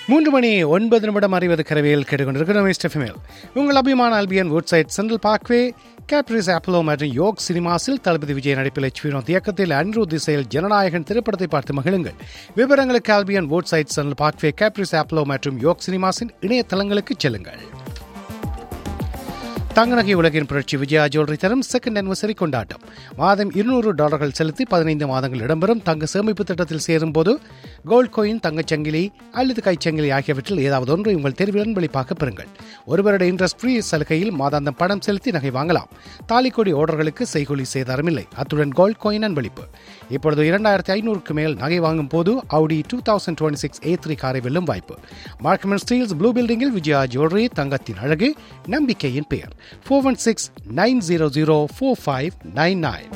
மூன்று மணி ஒன்பது நிமிடம் அறிவது கரவையில் கேட்டுக்கொண்டிருக்கிறோம் எஸ்டெஃபிமேல் உங்கள் அபிமான Albion Woodside Central Parkway Caprice Apollo மற்றும் யோக் சினிமாஸில் தளபதி விஜய் நடிப்பில் எச் வினோத் இயக்கத்தில் அன்ரு திசையில் ஜனநாயகன் திரைப்படத்தை பார்த்து மகிழுங்கள் விவரங்களுக்கு Albion Woodside Central Parkway Caprice Apollo மற்றும் யோக் சினிமாஸின் இணையதளங்களுக்கு செல்லுங்கள் தங்கநகை உலகின் புரட்சி விஜயா ஜுவல்லரி தரும் செகண்ட் அனிவர்சரி கொண்டாட்டம் மாதம் இருநூறு டாலர்கள் செலுத்தி பதினைந்து மாதங்கள் இடம்பெறும் தங்க சேமிப்பு திட்டத்தில் சேரும்போது கோல்ட் கோயின் தங்கச்சங்கிலி அல்லது கைச்சங்கிலி ஆகியவற்றில் ஏதாவது ஒன்று உங்கள் தேர்வின் வெளிப்பாக பெறுங்கள் ஒரு வருட இன்ட்ரெஸ்ட் ஃப்ரீ சலுகையில் மாதாந்தம் பணம் செலுத்தி நகை வாங்கலாம் தாலிக்கொடி ஆர்டர்களுக்கு செய்கூலி சேதாரமில்லை அத்துடன் கோல்ட் கோயின் அன்பளிப்பு இப்பொழுது இரண்டாயிரத்தி ஐநூறுக்கு மேல் நகை வாங்கும் போது Audi two thousand twenty six A three காரை வெல்லும் வாய்ப்பு மார்க்கமன் ஸ்டீல்ஸ் ப்ளூ பில்டிங்கில் விஜயா ஜுவல்லரி தங்கத்தின் அழகு நம்பிக்கையின் பெயர் four one six nine zero zero four five nine nine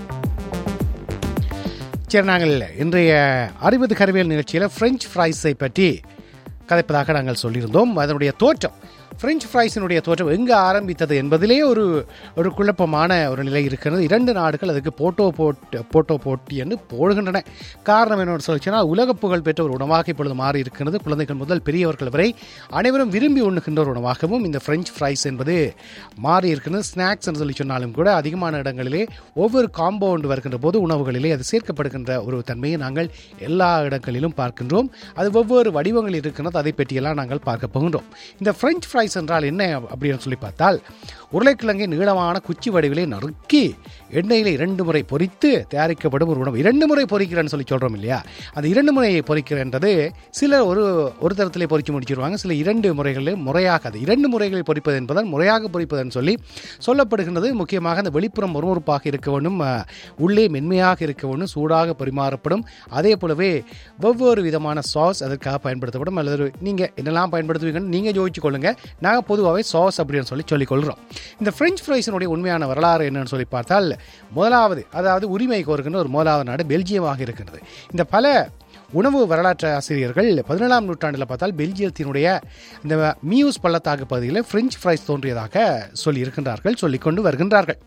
சரி நாங்கள் இன்றைய அறிவது கருவியல் நிகழ்ச்சியில் ஃப்ரெஞ்ச் ஃப்ரைஸை பற்றி கதைப்பதாக நாங்கள் சொல்லியிருந்தோம் அதனுடைய தோற்றம் ஃப்ரெஞ்ச் ஃப்ரைஸினுடைய தோற்றம் எங்கே ஆரம்பித்தது என்பதிலே ஒரு ஒரு குழப்பமான ஒரு நிலை இருக்கிறது இரண்டு நாடுகள் அதுக்கு போட்டோ போட்டு போட்டோ போட்டி என்று போடுகின்றன காரணம் என்னன்னு சொல்லிச்சுன்னா உலக புகழ் பெற்ற ஒரு உணவாக இப்பொழுது மாறி இருக்கிறது குழந்தைகள் முதல் பெரியவர்கள் வரை அனைவரும் விரும்பி உண்ணுகின்ற ஒரு உணவாகவும் இந்த ஃப்ரெஞ்ச் ஃப்ரைஸ் என்பது மாறி இருக்கிறது ஸ்நாக்ஸ் என்று சொல்லி சொன்னாலும் கூட அதிகமான இடங்களிலே ஒவ்வொரு காம்பவுண்ட் வருகின்ற போது உணவுகளிலே அது சேர்க்கப்படுகின்ற ஒரு தன்மையை நாங்கள் எல்லா இடங்களிலும் பார்க்கின்றோம் அது ஒவ்வொரு வடிவங்கள் இருக்கிறது அதை பற்றியெல்லாம் நாங்கள் பார்க்க போகின்றோம் இந்த ஃப்ரெஞ்ச் ஃப்ரைஸ் என்றால் என்ன அப்படின்னு சொல்லி பார்த்தால் உருளைக்கிழங்கை நீளமான குச்சி வடிவிலே நறுக்கி எண்ணெயில் இரண்டு முறை பொரித்து தயாரிக்கப்படும் ஒரு உணவு இரண்டு முறை பொரிக்கிறேன்னு சொல்லி சொல்கிறோம் இல்லையா அந்த இரண்டு முறையை பொரிக்கிறன்றது சிலர் ஒரு ஒரு தரத்திலே பொறிச்சு முடிச்சிருவாங்க சில இரண்டு முறைகளில் முறையாக அது இரண்டு முறைகளில் பொரிப்பது என்பதால் முறையாக பொரிப்பதுன்னு சொல்லி சொல்லப்படுகின்றது முக்கியமாக அந்த வெளிப்புறம் முறுமுறுப்பாக இருக்க வேண்டும் உள்ளே மென்மையாக இருக்க வேண்டும் சூடாக பரிமாறப்படும் அதே போலவே ஒவ்வொரு விதமான சாஸ் அதற்காக பயன்படுத்தப்படும் அல்லது நீங்கள் என்னெல்லாம் பயன்படுத்துவீங்கன்னு நீங்கள் யோசிச்சு கொள்ளுங்க நாங்கள் பொதுவாகவே சாஸ் அப்படின்னு சொல்லி சொல்லிக்கொள்கிறோம் இந்த ஃப்ரெஞ்ச் ஃப்ரைஸினுடைய உண்மையான வரலாறு என்னன்னு சொல்லி பார்த்தால் முதலாவது அதாவது உரிமை கோருகின்ற ஒரு முதலாவது நாடு பெல்ஜியமாக இருக்கின்றது இந்த பல உணவு வரலாற்று ஆசிரியர்கள் பதினேழாம் நூற்றாண்டில் பார்த்தால் பெல்ஜியத்தினுடைய இந்த மியூஸ் பள்ளத்தாக்கு பகுதியில் ஃப்ரெஞ்ச் ஃப்ரைஸ் தோன்றியதாக சொல்லி இருக்கின்றார்கள் சொல்லிக்கொண்டு வருகின்றார்கள்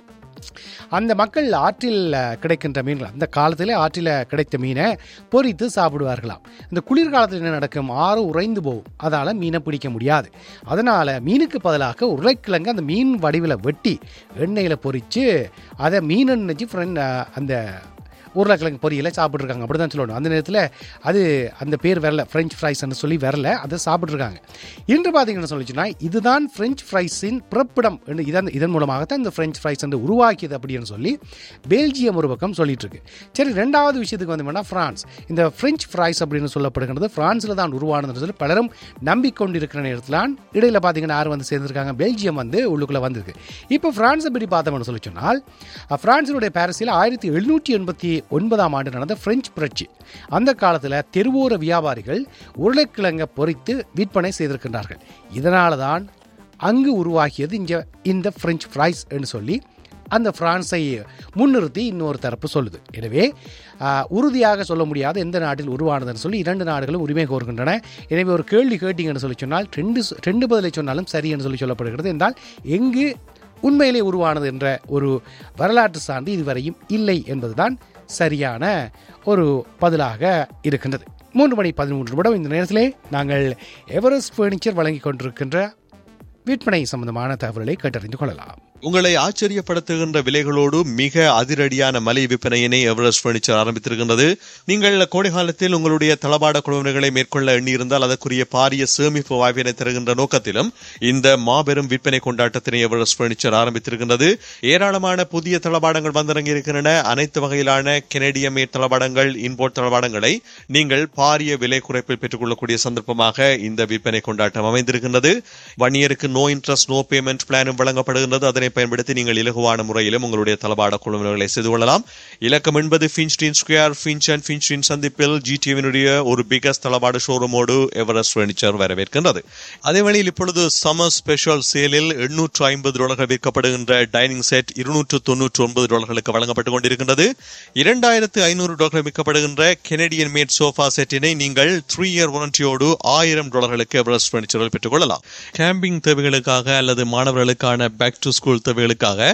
அந்த மக்கள் ஆற்றில் கிடைக்கின்ற மீன்கள் அந்த காலத்தில் ஆற்றில் கிடைத்த மீனை பொரித்து சாப்பிடுவார்களாம் இந்த குளிர்காலத்தில் என்ன நடக்கும் ஆறு உறைந்து போகும் அதால் மீனை பிடிக்க முடியாது அதனால் மீனுக்கு பதிலாக உருளைக்கிழங்கு அந்த மீன் வடிவில் வெட்டி எண்ணெயில் பொரித்து அதை மீன் நினச்சி ஃப்ரெண்ட் அந்த உருளைக்கிழங்கு பொரியலை சாப்பிட்ருக்காங்க அப்படி தான் சொல்லணும் அந்த நேரத்தில் அது அந்த பேர் வரல ஃப்ரெஞ்ச் ஃப்ரைஸ்ன்னு சொல்லி வரல அதை சாப்பிட்ருக்காங்க இன்று பார்த்தீங்கன்னு சொல்லிச்சுன்னா இதுதான் ஃப்ரெஞ்ச் ஃப்ரைஸின் பிறப்பிடம் இதன் இதன் மூலமாகத்தான் இந்த ஃப்ரெஞ்ச் ஃப்ரைஸ் வந்து உருவாக்கியது அப்படின்னு சொல்லி பெல்ஜியம் ஒரு பக்கம் சொல்லிட்டு இருக்கு சரி ரெண்டாவது விஷயத்துக்கு வந்தோம்னா ஃப்ரான்ஸ் இந்த ஃப்ரெஞ்ச் ஃப்ரைஸ் அப்படின்னு சொல்லப்படுகிறது ஃப்ரான்ஸில் தான் உருவானதுன்னு சொல்லி பலரும் நம்பிக்கொண்டிருக்கிற நேரத்தில் இடையில் பார்த்தீங்கன்னா யார் வந்து சேர்ந்துருக்காங்க பெல்ஜியம் வந்து உள்ளுக்குள்ளே வந்திருக்கு இப்போ ஃப்ரான்ஸை பற்றி பார்த்தோம்னு சொல்லி சொன்னால் ஃப்ரான்ஸினுடைய பாரிஸில் ஆயிரத்தி எழுநூற்றி எண்பத்தி ஒன்பதாம் ஆண்டு நடந்த பிரெஞ்சு புரட்சி அந்த காலத்தில் தெருவோர வியாபாரிகள் உருளைக்கிழங்கை பொறித்து விற்பனை செய்திருக்கின்றார்கள் இதனால தான் அங்கு உருவாகியது இங்கே இந்த பிரெஞ்ச் ஃப்ரைஸ் என்று சொல்லி அந்த பிரான்ஸை முன்னிறுத்தி இன்னொரு தரப்பு சொல்லுது எனவே உறுதியாக சொல்ல முடியாத எந்த நாட்டில் உருவானதுன்னு சொல்லி இரண்டு நாடுகளும் உரிமை கோருகின்றன எனவே ஒரு கேள்வி கேட்டீங்கன்னு சொல்லி சொன்னால் ரெண்டு ரெண்டு பதிலை சொன்னாலும் சரி என்று சொல்லி சொல்லப்படுகிறது என்றால் எங்கு உண்மையிலே உருவானது என்ற ஒரு வரலாற்று சான்று இதுவரையும் இல்லை என்பதுதான் சரியான ஒரு பதிலாக இருக்கின்றது மூன்று மணி பதிமூன்று நிமிடம் இந்த நேரத்திலே நாங்கள் எவரெஸ்ட் ஃபர்னிச்சர் வழங்கி கொண்டிருக்கின்ற விற்பனை சம்பந்தமான தகவல்களை கேட்டறிந்து கொள்ளலாம் உங்களை ஆச்சரியப்படுத்துகின்ற விலைகளோடு மிக அதிரடியான மலை விற்பனையினை எவரெஸ்ட் பர்னிச்சர் ஆரம்பித்திருக்கின்றது நீங்கள் கோடை காலத்தில் உங்களுடைய தளபாட குழுவினர்களை மேற்கொள்ள எண்ணியிருந்தால் அதற்குரிய பாரிய சேமிப்பு வாய்ப்பினை தருகின்ற நோக்கத்திலும் இந்த மாபெரும் விற்பனை கொண்டாட்டத்தினை எவரெஸ்ட் பர்னிச்சர் ஆரம்பித்திருக்கின்றது ஏராளமான புதிய தளபாடங்கள் வந்திறங்கி இருக்கின்றன அனைத்து வகையிலான கெனடிய மேட் தளபாடங்கள் இன்போர்ட் தளபாடங்களை நீங்கள் பாரிய விலை குறைப்பில் பெற்றுக்கொள்ளக்கூடிய சந்தர்ப்பமாக இந்த விற்பனை கொண்டாட்டம் அமைந்திருக்கின்றது வன்னியருக்கு நோ இன்ட்ரெஸ்ட் நோ பேமெண்ட் பிளானும் வழங்கப்படுகின்றது அதனை இதனை பயன்படுத்தி நீங்கள் இலகுவான முறையிலும் உங்களுடைய தளபாட குழுவினர்களை செய்து கொள்ளலாம் இலக்கம் என்பது Finchdene Square Finch and Finchdene சந்திப்பில் ஜிடிவினுடைய ஒரு பிகஸ்ட் தளபாட ஷோரூமோடு எவரெஸ்ட் பர்னிச்சர் வரவேற்கின்றது அதே வழியில் இப்பொழுது சம்மர் ஸ்பெஷல் சேலில் எண்ணூற்று ஐம்பது டாலர்கள் விற்கப்படுகின்ற டைனிங் செட் இருநூற்று தொன்னூற்று ஒன்பது டாலர்களுக்கு வழங்கப்பட்டுக் கொண்டிருக்கின்றது இரண்டாயிரத்து ஐநூறு டாலர்கள் விற்கப்படுகின்ற கெனடியன் மேட் சோஃபா செட்டினை நீங்கள் த்ரீ இயர் வாரண்டியோடு ஆயிரம் டாலர்களுக்கு எவரெஸ்ட் பர்னிச்சரில் பெற்றுக் கொள்ளலாம் கேம்பிங் தேவைகளுக்காக அல்லது மாணவர்களுக்கான பேக் டு ஸ்கூல் தேவைகளுக்காக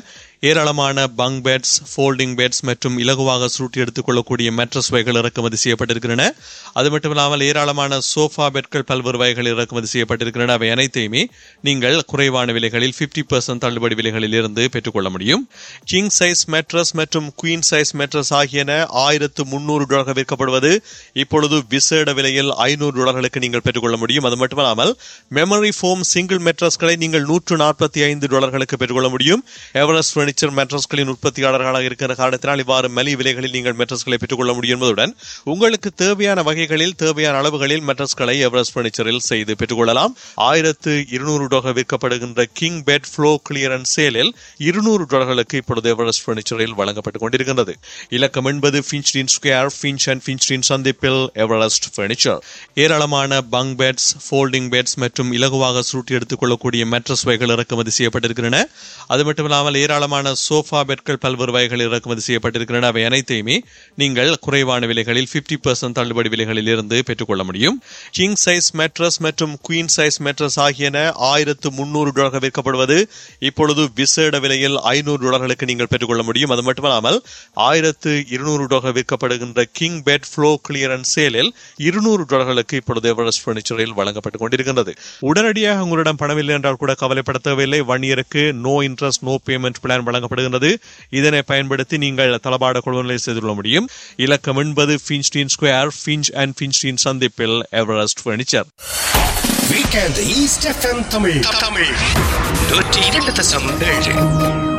ஏராளமான பங்க் பெட்ஸ் ஃபோல்டிங் பெட்ஸ் மற்றும் இலகுவாக சுருட்டி எடுத்துக் கொள்ளக்கூடிய மேட்ரஸ் வகைகள் இறக்குமதி செய்யப்பட்டிருக்கின்றன அது மட்டுமில்லாமல் ஏராளமான சோஃபா பெட்கள் பல்வேறு வகைகள் இறக்குமதி செய்யப்பட்டிருக்கின்றன அவை அனைத்தையுமே நீங்கள் குறைவான விலைகளில் பிப்டி பெர்சன்ட் தள்ளுபடி விலைகளில் இருந்து பெற்றுக்கொள்ள முடியும் கிங் சைஸ் மேட்ரஸ் மற்றும் குயின் சைஸ் மேட்ரஸ் ஆகியன ஆயிரத்து முன்னூறு டாலர்கள் விற்கப்படுவது இப்பொழுது விசேட விலையில் ஐநூறு டாலர்களுக்கு நீங்கள் பெற்றுக்கொள்ள முடியும் அது மட்டுமல்லாமல் மெமரி ஃபோம் சிங்கிள் மேட்ரஸ்களை நீங்கள் நூற்று நாற்பத்தி ஐந்து டாலர்களுக்கு பெற்றுக்கொள்ள முடியும் எவரெஸ்ட் பர்னிச்சர் மேட்ரஸ்களின் உற்பத்தியாளர்களாக இருக்கிற காரணத்தினால் இவ்வாறு மலிவு விலைகளில் நீங்கள் மேட்ரஸ்களை பெற்றுக்கொள்ள முடியும் என்பதுடன் உங்களுக்கு தேவையான வகைகளில் தேவையான அளவுகளில் மேட்ரஸ்களை எவரெஸ்ட் பர்னிச்சரில் செய்து பெற்றுக்கொள்ளலாம் ஆயிரத்து இருநூறு டாலர் விற்கப்படுகின்ற கிங் பெட் ஃப்ளோ கிளியரன்ஸ் சேலில் இருநூறு டாலர்களுக்கு இப்பொழுது எவரெஸ்ட் பர்னிச்சரில் வழங்கப்பட்டுக் கொண்டிருக்கின்றது இலக்கம் என்பது Finchdene Square Finch and Finchdene சந்திப்பில் எவரெஸ்ட் பர்னிச்சர் ஏராளமான பங்க் பெட்ஸ் ஃபோல்டிங் பெட்ஸ் மற்றும் இலகுவாக சுருட்டி எடுத்துக் கொள்ளக்கூடிய மேட்ரஸ் வகைகள் இறக்குமதி செய்யப்பட்டிருக்கின்றன அது மட்டுமில்லாமல் ஏராளமான சோஃபா பெட்கள் பல்வேறு வகைகள் இறக்குமதி செய்யப்பட்டிருக்கின்றன அவை அனைத்தையுமே நீங்கள் குறைவான விலைகளில் பிப்டி பெர்சன்ட் தள்ளுபடி விலைகளில் இருந்து பெற்றுக்கொள்ள முடியும் கிங் சைஸ் மேட்ரஸ் மற்றும் குயின் சைஸ் மேட்ரஸ் ஆகியன ஆயிரத்து முன்னூறு டாலர்கள் விற்கப்படுவது இப்பொழுது விசேட விலையில் ஐநூறு டாலர்களுக்கு நீங்கள் பெற்றுக்கொள்ள முடியும் அது மட்டுமல்லாமல் ஆயிரத்து இருநூறு டாலர் விற்கப்படுகின்ற கிங் பெட் ஃப்ளோ கிளியரன்ஸ் சேலில் இருநூறு டாலர்களுக்கு இப்பொழுது எவரெஸ்ட் பர்னிச்சரில் வழங்கப்பட்டுக் கொண்டிருக்கின்றது உடனடியாக உங்களிடம் பணமில்லை என்றால் கூட கவலைப்பட தேவையில்லை ஒன் இயருக்கு no interest no payment plan வழங்கப்படுகின்றது இதனை பயன்படுத்தி நீங்கள் தளபாட கொள்வனை செய்து கொள்ள முடியும் இலக்கம் என்பது Finchdene Square Finch and Finchdene சந்திப்பில் Everest furniture weekend East FM Tamil Tamil நூற்றி இரண்டு தசம் ஏழு